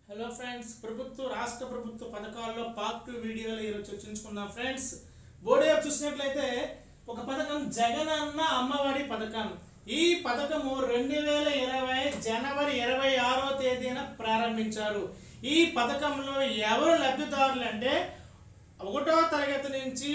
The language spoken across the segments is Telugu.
హలో ఫ్రెండ్స్ ప్రభుత్వ రాష్ట్ర ప్రభుత్వ పథకాల్లో పార్ట్ టూ వీడియోలో ఈరోజు చర్చించుకుందాం ఫ్రెండ్స్ బోర్డు యాప్ చూసినట్లయితే ఒక పథకం జగనన్న అమ్మఒడి పథకం ఈ పథకము రెండు వేల ఇరవై జనవరి ఇరవై ఆరో తేదీన ప్రారంభించారు ఈ పథకంలో ఎవరు లబ్ధిదారులు అంటే ఒకటో తరగతి నుంచి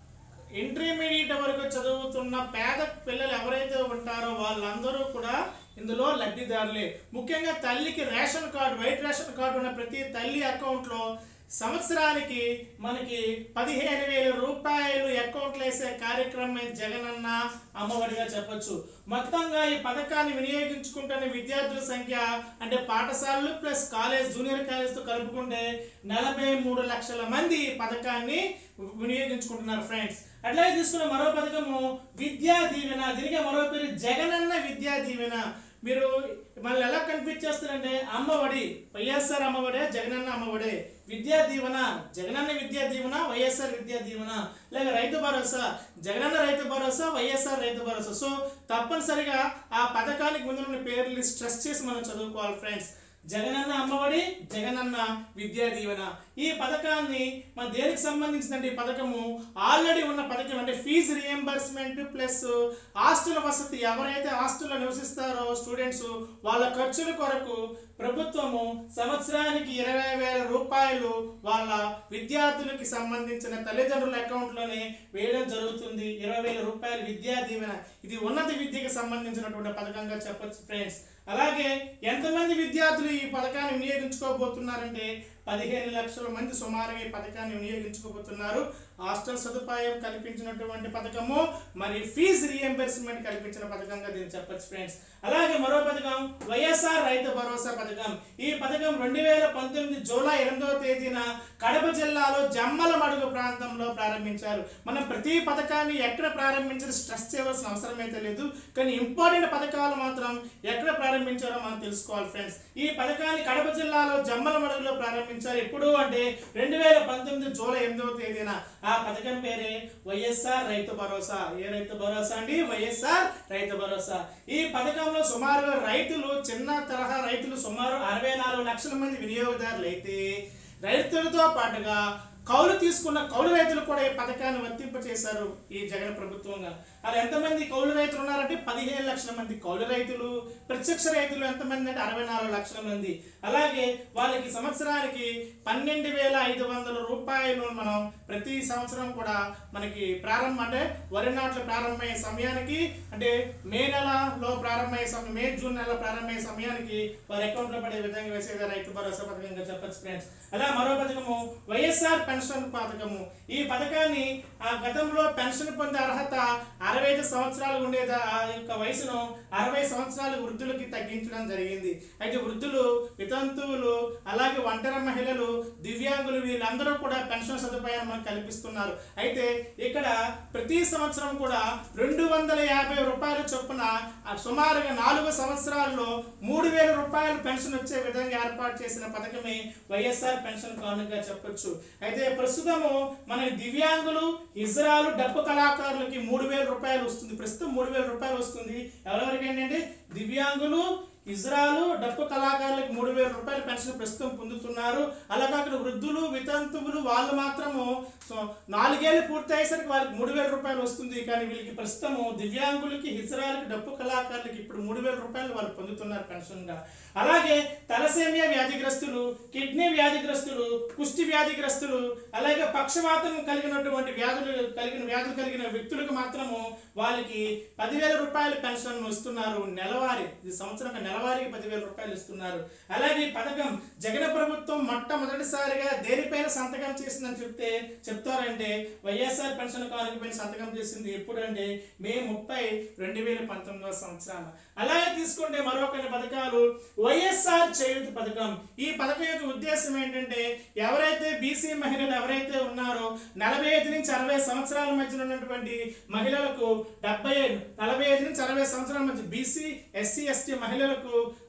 ఇంటర్మీడియట్ వరకు చదువుతున్న పేద పిల్లలు ఎవరైతే ఉంటారో వాళ్ళందరూ కూడా ఇందులో లబ్ధిదారులే ముఖ్యంగా తల్లికి ration card white ration card ఉన్న ప్రతి తల్లి అకౌంట్లో సంవత్సరానికి మనకి పదిహేను వేల రూపాయలు అకౌంట్లో వేసే కార్యక్రమం జగనన్న అమ్మఒడిగా చెప్పొచ్చు మొత్తంగా ఈ పథకాన్ని వినియోగించుకుంటున్న విద్యార్థుల సంఖ్య అంటే పాఠశాలలు ప్లస్ కాలేజ్ జూనియర్ కాలేజ్తో కలుపుకుంటే నలభై మూడు లక్షల మంది ఈ పథకాన్ని వినియోగించుకుంటున్నారు ఫ్రెండ్స్ అట్లాగే తీసుకున్న మరో పథకము విద్యా దీవెన దీనికి మరో పేరు జగనన్న విద్యా దీవెన మీరు మనల్ని ఎలా కన్ఫ్యూజ్ చేస్తారంటే అమ్మఒడి వైఎస్ఆర్ అమ్మఒడే జగనన్న అమ్మఒడే విద్యా దీవెన జగనన్న విద్యా దీవెన వైఎస్ఆర్ విద్యా దీవెన లేక రైతు భరోసా జగనన్న రైతు భరోసా వైఎస్ఆర్ రైతు భరోసా సో తప్పనిసరిగా ఆ పథకానికి ముందు ఉన్న పేర్లు స్ట్రెస్ చేసి మనం చదువుకోవాలి ఫ్రెండ్స్ జగనన్న అమ్మఒడి జగనన్న విద్యా దీవెన ఈ పథకాన్ని మన దేనికి సంబంధించిందంటే ఈ పథకము ఆల్రెడీ ఉన్న పథకం అంటే ఫీజు రియంబర్స్మెంట్ ప్లస్ హాస్టల్ వసతి ఎవరైతే హాస్టల్లో నివసిస్తారో స్టూడెంట్స్ వాళ్ళ ఖర్చుల కొరకు ప్రభుత్వము సంవత్సరానికి ఇరవై వేల రూపాయలు వాళ్ళ విద్యార్థులకి సంబంధించిన తల్లిదండ్రుల అకౌంట్లోనే వేయడం జరుగుతుంది ఇరవై వేల రూపాయలు విద్యా దీవెన ఇది ఉన్నత విద్యకి సంబంధించినటువంటి పథకంగా చెప్పొచ్చు ఫ్రెండ్స్ అలాగే ఎంతమంది విద్యార్థులు ఈ పథకాన్ని వినియోగించుకోబోతున్నారంటే పదిహేను లక్షల మంది సుమారుగా ఈ పథకాన్ని వినియోగించుకోబోతున్నారు హాస్టల్ సదుపాయం కల్పించినటువంటి పథకము మరి ఫీజు రియంబర్స్మెంట్ కల్పించిన పథకంగా దీన్ని చెప్పొచ్చు ఫ్రెండ్స్ అలాగే మరో పథకం వైఎస్ఆర్ రైతు భరోసా పథకం ఈ పథకం రెండు వేల పంతొమ్మిది జూలై ఎనిమిదవ తేదీన కడప జిల్లాలో జమ్మల మడుగు ప్రాంతంలో ప్రారంభించారు మనం ప్రతి పథకాన్ని ఎక్కడ ప్రారంభించారు స్ట్రెస్ చేయవలసిన అవసరం అయితే లేదు కానీ ఇంపార్టెంట్ పథకాలు మాత్రం ఎక్కడ ప్రారంభించారో మనం తెలుసుకోవాలి ఫ్రెండ్స్ ఈ పథకాన్ని కడప జిల్లాలో జమ్మల మడుగులో ప్రారంభించారు ఎప్పుడు అంటే రెండు వేల పంతొమ్మిది జూలై ఎనిమిదవ తేదీన ఆ పథకం పేరే వైఎస్ఆర్ రైతు భరోసా ఏ రైతు భరోసా అండి వైఎస్ఆర్ రైతు భరోసా ఈ పథకంలో సుమారుగా రైతులు చిన్న తరహా రైతులు సుమారు అరవై నాలుగు లక్షల మంది వినియోగదారులు అయితే రైతులతో పాటుగా కౌలు తీసుకున్న కౌలు రైతులు కూడా ఈ పథకాన్ని వర్తింపచేశారు ఈ జగన్ ప్రభుత్వంగా అది ఎంతమంది కౌలు రైతులు ఉన్నారంటే పదిహేను లక్షల మంది కౌలు రైతులు ప్రత్యక్ష రైతులు ఎంతమంది అంటే అరవై నాలుగు లక్షల మంది అలాగే వాళ్ళకి సంవత్సరానికి పన్నెండు వేల ఐదు వందల రూపాయలు మనం ప్రతి సంవత్సరం కూడా మనకి ప్రారంభం అంటే వరి నాట్లు ప్రారంభమయ్యే సమయానికి అంటే మే నెలలో ప్రారంభమయ్యే సమయం మే జూన్ నెలలో ప్రారంభమయ్యే సమయానికి వారి అకౌంట్ లో పడే విధంగా వేసేది రైతు భరోసా పథకంగా చెప్పచ్చు ఫ్రెండ్స్ అలా మరో పథకము వైఎస్ఆర్ పెన్షన్ పథకము ఈ పథకాన్ని ఆ గతంలో పెన్షన్ పొందే అర్హత అరవై ఐదు సంవత్సరాలు ఉండేది ఆ యొక్క వయసును అరవై సంవత్సరాలు వృద్ధులకి తగ్గించడం జరిగింది అయితే వృద్ధులు వితంతువులు అలాగే ఒంటరి మహిళలు దివ్యాంగులు వీళ్ళందరూ కూడా పెన్షన్ సదుపాయాన్ని మనకు కల్పిస్తున్నారు అయితే ఇక్కడ ప్రతి సంవత్సరం కూడా రెండు వందల యాభై రూపాయల చొప్పున ఆ సుమారుగా నాలుగు సంవత్సరాల్లో మూడు వేల రూపాయలు పెన్షన్ వచ్చే విధంగా ఏర్పాటు చేసిన పథకమే వైఎస్ఆర్ పెన్షన్ కానుకగా చెప్పొచ్చు అయితే ప్రస్తుతము మన దివ్యాంగులు ఇజ్రాలు డప్పు కళాకారులకి మూడు వేల రూపాయలు వస్తుంది ప్రస్తుతం మూడు వేల రూపాయలు వస్తుంది ఎవరెవరికి ఏంటంటే దివ్యాంగులు ఇజ్రాలు డప్పు కళాకారులకు మూడు వేల రూపాయల పెన్షన్ ప్రస్తుతం పొందుతున్నారు అలా కాకుండా వృద్ధులు వితంతువులు వాళ్ళు మాత్రము సో నాలుగేళ్ళు పూర్తి అయ్యేసరికి వాళ్ళకి మూడు వేల రూపాయలు వస్తుంది కానీ వీళ్ళకి ప్రస్తుతము దివ్యాంగులకి హిజ్రాలకి డప్పు కళాకారులకి ఇప్పుడు మూడు వేల రూపాయలు వాళ్ళు పొందుతున్నారు పెన్షన్గా అలాగే తలసేమియా వ్యాధిగ్రస్తులు కిడ్నీ వ్యాధిగ్రస్తులు కుష్టి వ్యాధిగ్రస్తులు అలాగే పక్షవాతం కలిగినటువంటి వ్యాధులు కలిగిన వ్యాధులు కలిగిన వ్యక్తులకు మాత్రము వాళ్ళకి పదివేల రూపాయల పెన్షన్ ఇస్తున్నారు నెలవారీ ఇది సంవత్సరం నెలవారీకి పదివేల రూపాయలు ఇస్తున్నారు అలాగే ఈ పథకం జగన్ ప్రభుత్వం మొట్టమొదటిసారిగా దేనిపైన సంతకం చేసిందని చెప్తే చెప్తారంటే వైఎస్ఆర్ పెన్షన్ కానుక పైన సంతకం చేసింది ఎప్పుడంటే మే ముప్పై రెండు వేల పంతొమ్మిదవ సంవత్సరం అలాగే తీసుకుంటే మరో కొన్ని పథకాలు వైఎస్ఆర్ చేయూత పథకం ఈ పథకం యొక్క ఉద్దేశం ఏంటంటే ఎవరైతే బీసీ మహిళలు ఎవరైతే ఉన్నారో నలభై ఐదు నుంచి అరవై సంవత్సరాల మధ్య ఉన్నటువంటి మహిళలకు డెబ్బై నలభై ఐదు నుంచి అరవై సంవత్సరాల మధ్య బీసీ ఎస్సీ ఎస్టీ మహిళలకు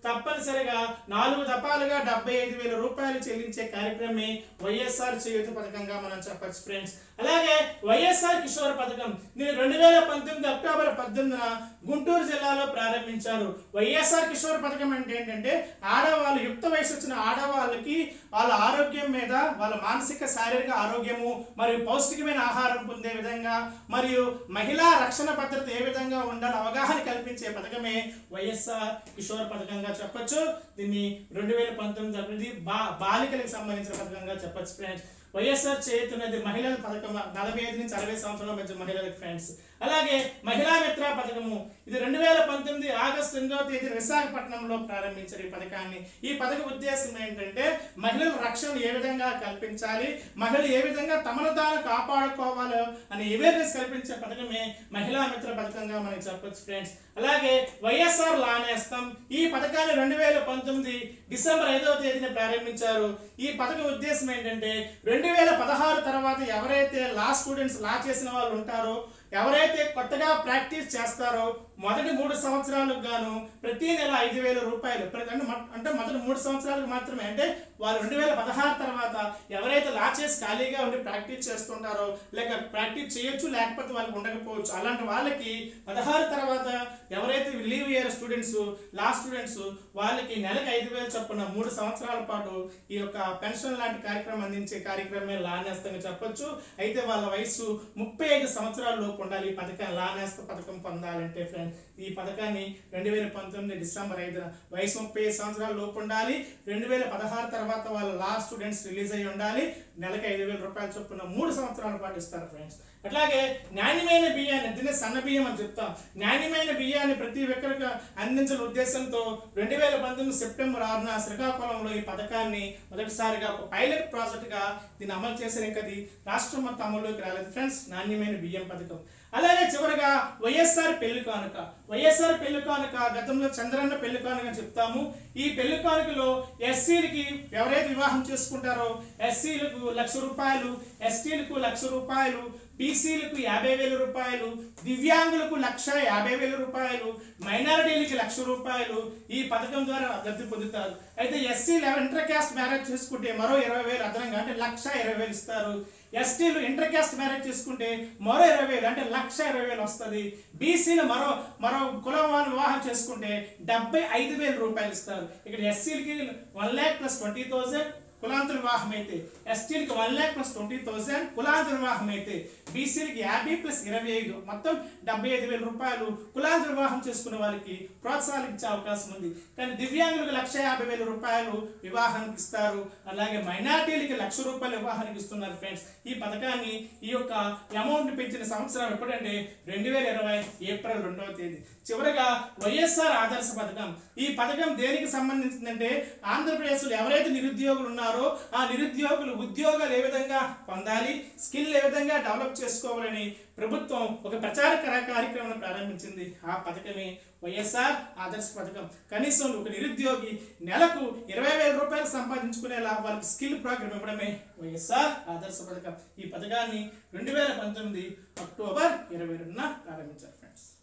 తప్పనిసరిగా నాలుగు దఫాలుగా డెబ్బై ఐదు వేల రూపాయలు చెల్లించే కార్యక్రమమే వైఎస్ఆర్ చేయూత పథకంగా మనం చెప్పచ్చు ఫ్రెండ్స్ అలాగే వైఎస్ఆర్ కిషోర్ పథకం దీన్ని రెండు వేల పంతొమ్మిది అక్టోబర్ పద్దెనిమిదిన గుంటూరు జిల్లాలో ప్రారంభించారు వైఎస్ఆర్ కిషోర్ పథకం అంటే ఏంటంటే ఆడవాళ్ళు యుక్త వయసు వచ్చిన ఆడవాళ్ళకి వాళ్ళ ఆరోగ్యం మీద వాళ్ళ మానసిక శారీరక ఆరోగ్యము మరియు పౌష్టికమైన ఆహారం పొందే విధంగా మరియు మహిళా రక్షణ భద్రత ఏ విధంగా ఉండాలో అవగాహన కల్పించే పథకమే వైఎస్ఆర్ కిషోర్ పథకంగా చెప్పొచ్చు దీన్ని రెండు వేల పంతొమ్మిది అభివృద్ధి బా బాలికలకు సంబంధించిన పథకంగా చెప్పొచ్చు ఫ్రెండ్స్ వైఎస్ఆర్ చేతున్నది మహిళల పథకం నలభై ఐదు నుంచి అరవై సంవత్సరాల మధ్య మహిళలకు ఫ్రెండ్స్ అలాగే మహిళా మిత్ర పథకము ఇది రెండు వేల పంతొమ్మిది ఆగస్టు ఎనిమిదవ తేదీ విశాఖపట్నంలో ప్రారంభించారు ఈ పథకాన్ని ఈ పథక ఉద్దేశం ఏంటంటే మహిళల రక్షణ ఏ విధంగా కల్పించాలి మహిళలు ఏ విధంగా తమను తాను కాపాడుకోవాలో అనే అవేర్నెస్ కల్పించే పథకమే మహిళా మిత్ర పథకంగా మనం చెప్పొచ్చు ఫ్రెండ్స్ అలాగే వైఎస్ఆర్ లానేస్తం ఈ పథకాన్ని రెండు వేల పంతొమ్మిది డిసెంబర్ ఐదవ తేదీన ప్రారంభించారు ఈ పథకం ఉద్దేశం ఏంటంటే రెండు వేల పదహారు తర్వాత ఎవరైతే లా స్టూడెంట్స్ లా చేసిన వాళ్ళు ఉంటారో ఎవరైతే కొత్తగా ప్రాక్టీస్ చేస్తారో మొదటి మూడు సంవత్సరాలకు గాను ప్రతి నెల ఐదు వేల రూపాయలు ప్రతి- అంటే మొ- అంటే మొదటి మూడు సంవత్సరాలకు మాత్రమే అంటే వాళ్ళు రెండు వేల పదహారు తర్వాత ఎవరైతే లా చేసి ఖాళీగా ఉండి ప్రాక్టీస్ చేస్తుంటారో లేక ప్రాక్టీస్ చేయొచ్చు లేకపోతే వాళ్ళకి ఉండకపోవచ్చు అలాంటి వాళ్ళకి పదహారు తర్వాత ఎవరైతే లీవ్ ఇయర్ స్టూడెంట్స్ లా స్టూడెంట్స్ వాళ్ళకి నెలకు ఐదు వేలు చొప్పున మూడు సంవత్సరాల పాటు ఈ యొక్క పెన్షన్ లాంటి కార్యక్రమం అందించే కార్యక్రమమే లా నేస్తంగా చెప్పొచ్చు అయితే వాళ్ళ వయసు ముప్పై ఐదు సంవత్సరాల లోపు ఉండాలి ఈ పథకం లా నేస్త పథకం పొందాలంటే ఫ్రెండ్ ఈ పథకాన్ని రెండు వేల పంతొమ్మిది డిసెంబర్ ఐదున వయసు ముప్పై ఐదు సంవత్సరాల లోపు ఉండాలి రెండు వేల పదహారు తర్వాత వాళ్ళ లా స్టూడెంట్స్ రిలీజ్ అయ్యి ఉండాలి నెలకు ఐదు వేల రూపాయల చొప్పున మూడు సంవత్సరాల పాటు ఇస్తారు ఫ్రెండ్స్ అట్లాగే నాణ్యమైన బియ్యాన్ని దీన్ని సన్న బియ్యం అని చెప్తాం నాణ్యమైన బియ్యాన్ని ప్రతి ఒక్కరికి అందించిన ఉద్దేశంతో రెండు వేల పంతొమ్మిది సెప్టెంబర్ ఆరున శ్రీకాకుళంలో ఈ పథకాన్ని మొదటిసారిగా ఒక పైలట్ ప్రాజెక్ట్ గా దీన్ని అమలు చేసిన ఇంకా అది రాష్ట్రం మొత్తం అమలులోకి రాలేదు ఫ్రెండ్స్ నాణ్యమైన బియ్యం పథకం అలాగే చివరగా వైఎస్ఆర్ పెళ్లి కానుక వైఎస్ఆర్ పెళ్లి కానుక గతంలో చంద్రన్న పెళ్లి కానుక అని చెప్తాము ఈ పెళ్లి కానుకలో ఎస్సీలకి ఎవరైతే వివాహం చేసుకుంటారో ఎస్సీలకు లక్ష రూపాయలు ఎస్టీలకు లక్ష రూపాయలు బీసీలకు యాభై వేల రూపాయలు దివ్యాంగులకు లక్ష యాభై వేల రూపాయలు మైనారిటీలకి లక్ష రూపాయలు ఈ పథకం ద్వారా లబ్ధి పొందుతారు అయితే ఎస్సీలు ఇంటర్ క్యాస్ట్ మ్యారేజ్ చేసుకుంటే మరో ఇరవై వేలు అదనంగా అంటే లక్ష ఇరవై వేలు ఇస్తారు ఎస్టీలు ఇంటర్ క్యాస్ట్ మ్యారేజ్ చేసుకుంటే మరో ఇరవై వేలు అంటే లక్ష ఇరవై వేలు వస్తుంది బీసీలు మరో మరో కులం వాళ్ళు వివాహం చేసుకుంటే డెబ్బై ఐదు వేల రూపాయలు ఇస్తారు ఇక్కడ ఎస్సీలకి one lakh plus twenty thousand కులాంతర వివాహం అయితే ఎస్టీలకి one lakh plus twenty thousand కులాంతర వివాహం అయితే బీసీలకి యాభై ప్లస్ ఇరవై ఐదు మొత్తం డెబ్బై ఐదు వేల రూపాయలు కులాంతర వివాహం చేసుకునే వాళ్ళకి ప్రోత్సాహాలు ఇచ్చే అవకాశం ఉంది కానీ దివ్యాంగులకు లక్ష యాభై వేల రూపాయలు వివాహానికి ఇస్తారు అలాగే మైనార్టీలకి లక్ష రూపాయలు వివాహానికి ఇస్తున్నారు ఫ్రెండ్స్ ఈ పథకాన్ని ఈ యొక్క అమౌంట్ పెంచిన సంవత్సరం ఎప్పుడంటే రెండు వేల ఇరవై ఏప్రిల్ రెండవ తేదీ చివరగా వైఎస్ఆర్ ఆదర్శ పథకం ఈ పథకం దేనికి సంబంధించిందంటే ఆంధ్రప్రదేశ్లో ఎవరైతే నిరుద్యోగులు ఉన్నారో ఆ నిరుద్యోగులు ఉద్యోగాలు ఏ విధంగా పొందాలి స్కిల్ ఏ విధంగా డెవలప్ చేసుకోవాలని ప్రభుత్వం ఒక ప్రచార కర- కార్యక్రమం ప్రారంభించింది ఆ పథకమే వైఎస్ఆర్ ఆదర్శ పథకం కనీసం ఒక నిరుద్యోగి నెలకు ఇరవై వేల రూపాయలు సంపాదించుకునేలా వాళ్ళకి స్కిల్ ప్రోగ్రామ్ ఇవ్వడమే వైఎస్ఆర్ ఆదర్శ పథకం ఈ పథకాన్ని రెండు వేల పంతొమ్మిది అక్టోబర్ ఇరవై రెండున ప్రారంభించారు ఫ్రెండ్స్